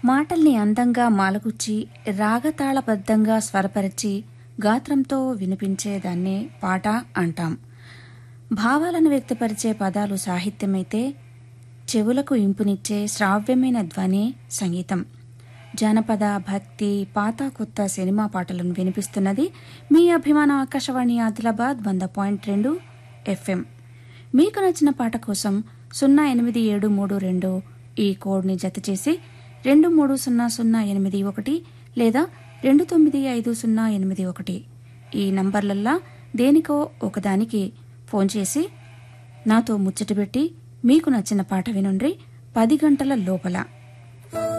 మాటల్ని అందంగా మాలగుచ్చి రాగతాళబద్ధంగా స్వరపరిచి గాత్రంతో వినిపించేదాన్నే పాట అంటాం భావాలను వ్యక్తపరిచే పదాలు సాహిత్యమైతే చెవులకు ఇంపునిచ్చే శ్రావ్యమైన ధ్వని సంగీతం జానపద భక్తి పాత కొత్త సినిమా పాటలను వినిపిస్తున్నది మీ అభిమాన ఆకాశవాణి ఆదిలాబాద్ వంద పాయింట్ రెండు ఎఫ్ఎం మీకు నచ్చిన పాట కోసం సున్నా ఎనిమిది ఏడు మూడు రెండు ఈ కోడ్ని జతచేసి రెండు మూడు సున్నా సున్నా ఎనిమిది ఒకటి లేదా రెండు తొమ్మిది ఐదు సున్నా ఎనిమిది ఒకటి ఈ నంబర్లల్లా దేనికో ఒకదానికి ఫోన్ చేసి నాతో ముచ్చట పెట్టి మీకు నచ్చిన పాట వినుండ్రి పది గంటల లోపల